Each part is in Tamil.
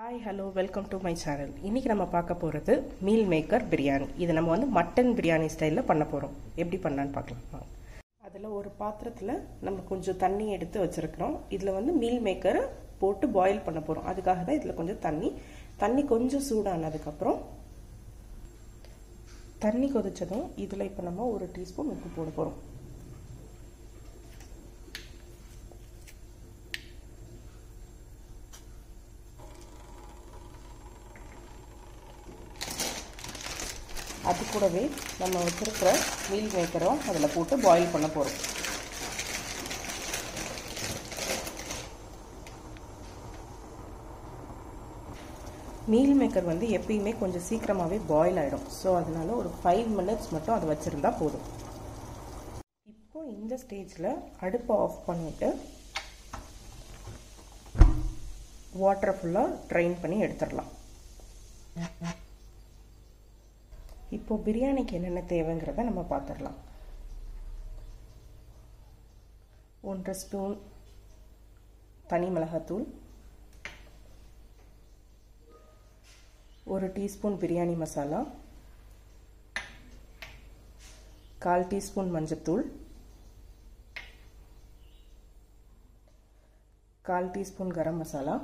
hi hello welcome to my channel இன்றைக்கி நம்ம பார்க்க போகிறது மீல் மேக்கர் பிரியாணி இது நம்ம வந்து மட்டன் பிரியாணி ஸ்டைலில் பண்ண போகிறோம் எப்படி பண்ணலான்னு பார்க்கலாம் அதில் ஒரு பாத்திரத்தில் நம்ம கொஞ்சம் தண்ணி எடுத்து வச்சுருக்கிறோம் இதில் வந்து மீல் மேக்கரை போட்டு பாயில் பண்ண போகிறோம் அதுக்காக தான் இதில் கொஞ்சம் தண்ணி தண்ணி கொஞ்சம் சூடானதுக்கப்புறம் தண்ணி கொதிச்சதும் இதில் இப்போ நம்ம ஒரு டீஸ்பூன் உப்பு போட போகிறோம் அது கூடவே நம்ம வச்சுருக்கிற மீல் மேக்கரும் அதில் போட்டு பாயில் பண்ண போகிறோம் மீல் மேக்கர் வந்து எப்பயுமே கொஞ்சம் சீக்கிரமாகவே பாயில் ஆகிடும் ஸோ அதனால ஒரு ஃபைவ் மினிட்ஸ் மட்டும் அதை வச்சுருந்தா போதும் இப்போ இந்த ஸ்டேஜில் அடுப்பை ஆஃப் பண்ணிவிட்டு வாட்டரை ஃபுல்லாக ட்ரைன் பண்ணி எடுத்துடலாம் இப்போ பிரியாணிக்கு என்னென்ன தேவைங்கிறத நம்ம பார்த்துடலாம் ஒன்றரை ஸ்பூன் தனி மிளகாத்தூள் ஒரு டீஸ்பூன் பிரியாணி மசாலா கால் டீஸ்பூன் மஞ்சத்தூள் கால் டீஸ்பூன் கரம் மசாலா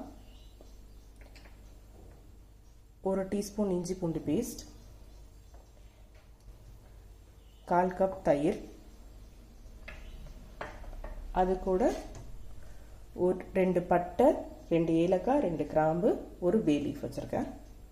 ஒரு டீஸ்பூன் இஞ்சி பூண்டு பேஸ்ட் கால் கப் தயிர் அது கூட ஒரு ரெண்டு பட்டை ரெண்டு ஏலக்காய் ரெண்டு கிராம்பு ஒரு பே லீஃப் வச்சுருக்கேன்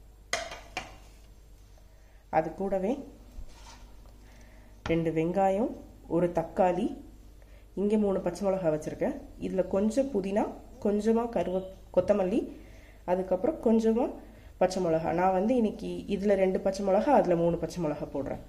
அது கூடவே ரெண்டு வெங்காயம் ஒரு தக்காளி இங்கே மூணு பச்சை மிளகாய் வச்சுருக்கேன் இதில் கொஞ்சம் புதினா கொஞ்சமாக கருவ கொத்தமல்லி அதுக்கப்புறம் கொஞ்சமாக பச்சை மிளகா நான் வந்து இன்னைக்கு இதில் ரெண்டு பச்சை மிளகா அதில் மூணு பச்சை மிளகா போடுறேன்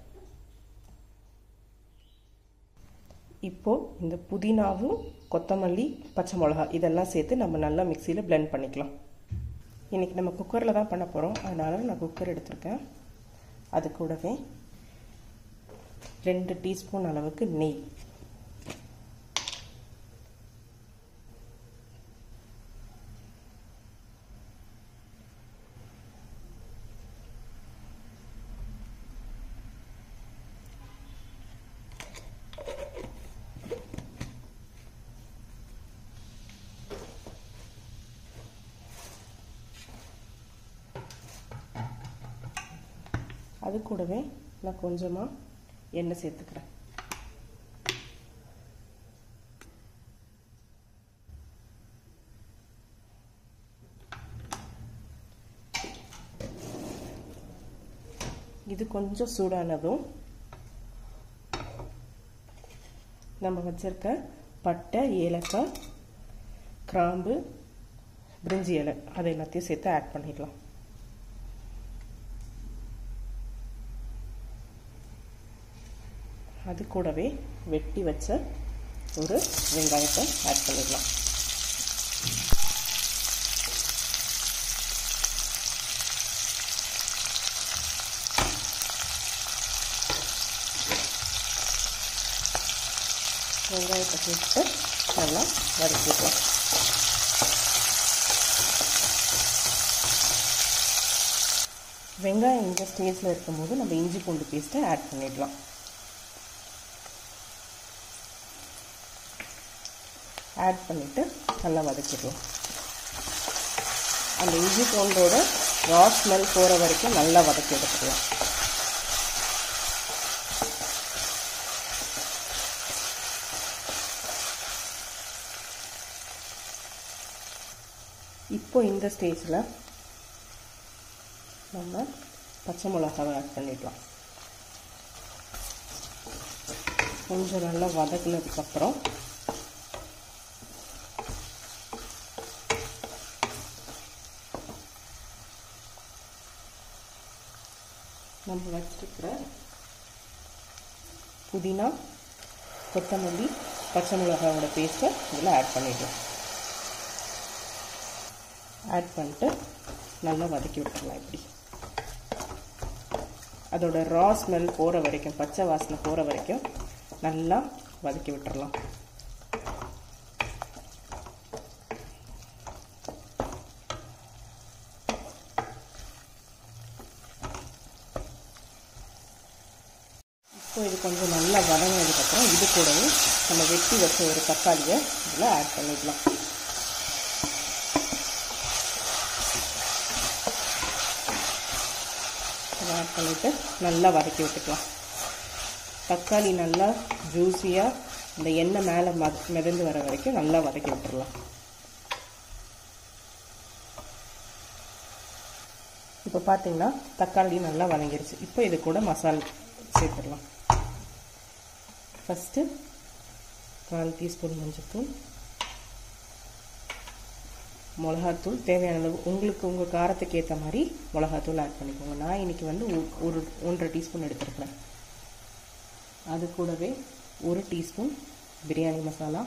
இப்போது இந்த புதினாவும் கொத்தமல்லி பச்சை மிளகா இதெல்லாம் சேர்த்து நம்ம நல்லா மிக்சியில் பிளெண்ட் பண்ணிக்கலாம் இன்றைக்கி நம்ம குக்கரில் தான் பண்ண போகிறோம் அதனால் நான் குக்கர் எடுத்திருக்கேன் அது கூடவே ரெண்டு டீஸ்பூன் அளவுக்கு நெய் அது கூடவே நான் கொஞ்சமாக எண்ணெய் சேர்த்துக்கிறேன் இது கொஞ்சம் சூடானதும் நம்ம வச்சிருக்க பட்டை ஏலக்காய் கிராம்பு பிரிஞ்சி இலை அதை எல்லாத்தையும் சேர்த்து ஆட் பண்ணிடலாம் அது கூடவே வெட்டி வச்ச ஒரு வெங்காயத்தை ஆட் பண்ணிடலாம் வெங்காயத்தை சேர்த்து நல்லா வதக்கிடலாம் வெங்காயம் இந்த ஸ்டேஜில் இருக்கும்போது நம்ம இஞ்சி பூண்டு பேஸ்ட்டை ஆட் பண்ணிடலாம் ஆட் பண்ணிவிட்டு நல்லா வதக்கிடலாம் அந்த இஞ்சி பூண்டோட ரா ஸ்மெல் போகிற வரைக்கும் நல்லா வதக்கி எடுத்துக்கலாம் இப்போ இந்த ஸ்டேஜில் நம்ம பச்சை மிளகாவை ஆட் பண்ணிடலாம் கொஞ்சம் நல்லா வதக்கினதுக்கப்புறம் நம்ம வச்சிருக்கிற புதினா கொத்தமல்லி பச்சை மிளகாவோட பேஸ்ட்டை இதில் ஆட் பண்ணிடலாம் ஆட் பண்ணிட்டு நல்லா வதக்கி விட்டுடலாம் இப்படி அதோட ரா ஸ்மெல் போகிற வரைக்கும் பச்சை வாசனை போகிற வரைக்கும் நல்லா வதக்கி விட்டுறலாம் ஸோ இது கொஞ்சம் நல்லா வதங்கினதுக்கப்புறம் இது கூடவே நம்ம வெட்டி வச்ச ஒரு தக்காளியை இதில் ஆட் பண்ணிக்கலாம் அதை ஆட் பண்ணிவிட்டு நல்லா வதக்கி விட்டுக்கலாம் தக்காளி நல்லா ஜூஸியாக இந்த எண்ணெய் மேலே ம மிதந்து வர வரைக்கும் நல்லா வதக்கி விட்டுடலாம் இப்போ பார்த்தீங்கன்னா தக்காளி நல்லா வதங்கிருச்சு இப்போ இது கூட மசால் சேர்த்துடலாம் ஃபஸ்ட்டு கால் டீஸ்பூன் மஞ்சள்தூள் மிளகாத்தூள் தேவையான அளவு உங்களுக்கு உங்கள் காரத்துக்கு ஏற்ற மாதிரி மிளகாத்தூள் ஆட் பண்ணிக்கோங்க நான் இன்றைக்கி வந்து ஒரு ஒன்றரை டீஸ்பூன் எடுத்துருக்கிறேன் அது கூடவே ஒரு டீஸ்பூன் பிரியாணி மசாலா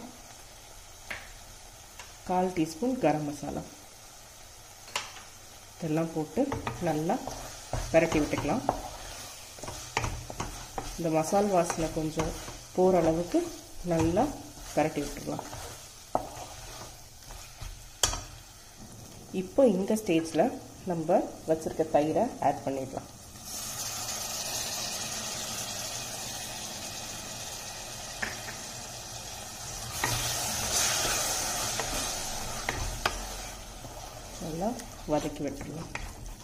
கால் டீஸ்பூன் கரம் மசாலா இதெல்லாம் போட்டு நல்லா பரட்டி விட்டுக்கலாம் இந்த மசால் வாசனை கொஞ்சம் போகிற அளவுக்கு நல்லா பரட்டி விட்டுடலாம் இப்போ இந்த ஸ்டேஜில் நம்ம வச்சுருக்க தயிரை ஆட் பண்ணிடலாம் நல்லா வதக்கி விட்டுடலாம்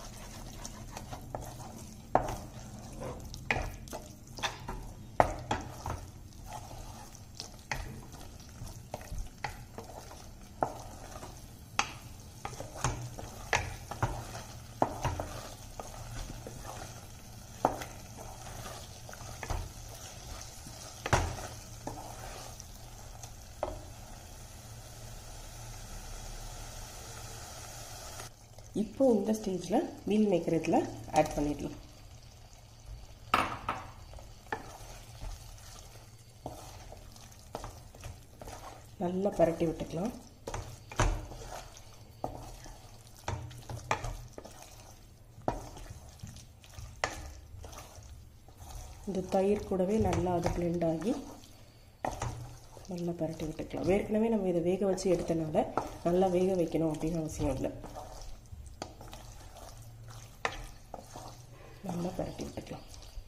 இப்போ இந்த ஸ்டேஜில் மீல் மேக்கர் இதில் ஆட் பண்ணிடலாம் நல்லா பரட்டி விட்டுக்கலாம் இந்த தயிர் கூடவே நல்லா அது பிளெண்ட் ஆகி நல்லா பரட்டி விட்டுக்கலாம் ஏற்கனவே நம்ம இதை வேக வச்சு எடுத்தனால நல்லா வேக வைக்கணும் அப்படின்னு அவசியம் இல்லை நல்லா பரட்டி விட்டுக்கலாம்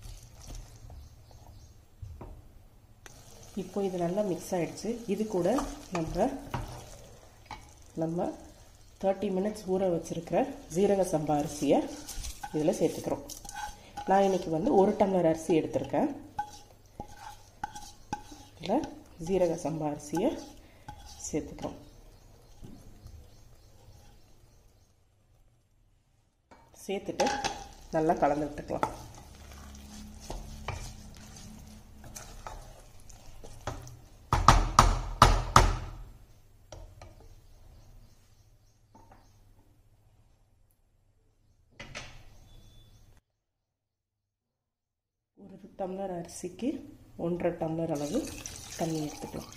இப்போ இது நல்லா மிக்ஸ் ஆகிடுச்சு இது கூட நம்ம நம்ம தேர்ட்டி மினிட்ஸ் ஊற வச்சுருக்கிற ஜீரக சம்பா அரிசியை இதில் சேர்த்துக்கிறோம் நான் இன்றைக்கி வந்து ஒரு டம்ளர் அரிசி எடுத்திருக்கேன் இதில் ஜீரக சம்பா அரிசியை சேர்த்துக்கிறோம் சேர்த்துட்டு நல்லா கலந்து விட்டுக்கலாம் ஒரு டம்ளர் அரிசிக்கு ஒன்றரை டம்ளர் அளவு தண்ணி எடுத்துக்கலாம்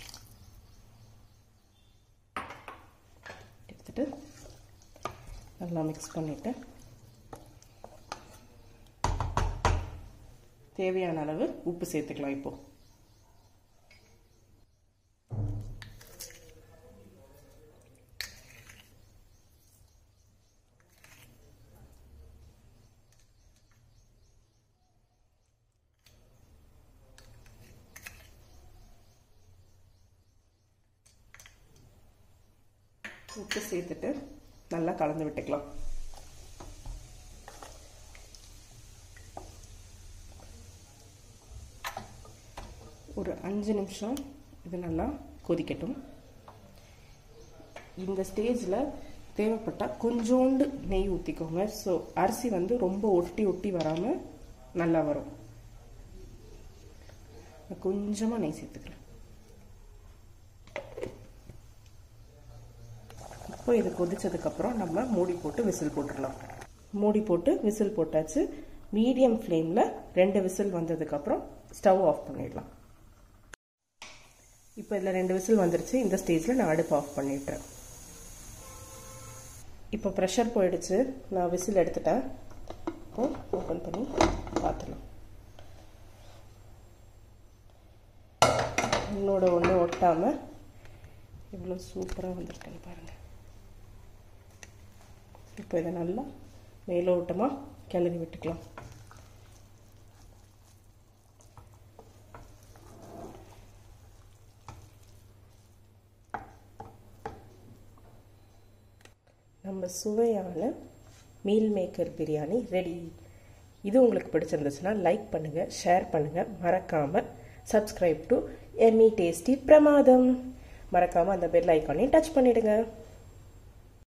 எடுத்துட்டு நல்லா மிக்ஸ் பண்ணிவிட்டு தேவையான அளவு உப்பு சேர்த்துக்கலாம் இப்போ உப்பு சேர்த்துட்டு நல்லா கலந்து விட்டுக்கலாம் ஒரு அஞ்சு நிமிஷம் இது நல்லா கொதிக்கட்டும் இந்த ஸ்டேஜில் தேவைப்பட்டால் கொஞ்சோண்டு நெய் ஊற்றிக்கோங்க ஸோ அரிசி வந்து ரொம்ப ஒட்டி ஒட்டி வராமல் நல்லா வரும் கொஞ்சமாக நெய் சேர்த்துக்கிறேன் இப்போ இது கொதிச்சதுக்கப்புறம் நம்ம மூடி போட்டு விசில் போட்டுடலாம் மூடி போட்டு விசில் போட்டாச்சு மீடியம் ஃப்ளேமில் ரெண்டு விசில் வந்ததுக்கப்புறம் ஸ்டவ் ஆஃப் பண்ணிடலாம் இப்போ இதில் ரெண்டு விசில் வந்துருச்சு இந்த ஸ்டேஜில் நான் அடுப்பு ஆஃப் பண்ணிட்டுறேன் இப்போ ப்ரெஷர் போயிடுச்சு நான் விசில் எடுத்துட்டேன் இப்போ ஓப்பன் பண்ணி பார்த்துலாம் இன்னோட ஒன்று ஒட்டாமல் இவ்வளோ சூப்பராக வந்திருக்குன்னு பாருங்கள் இப்போ இதை நல்லா மேலோட்டமாக கிளறி விட்டுக்கலாம் நம்ம சுவையான மீல் மேக்கர் பிரியாணி ரெடி இது உங்களுக்கு பிடிச்சிருந்துச்சுன்னா லைக் பண்ணுங்கள் ஷேர் பண்ணுங்கள் மறக்காமல் சப்ஸ்கிரைப் டு எம்மி டேஸ்டி பிரமாதம் மறக்காமல் அந்த பெல் ஐக்கானையும் டச் பண்ணிவிடுங்க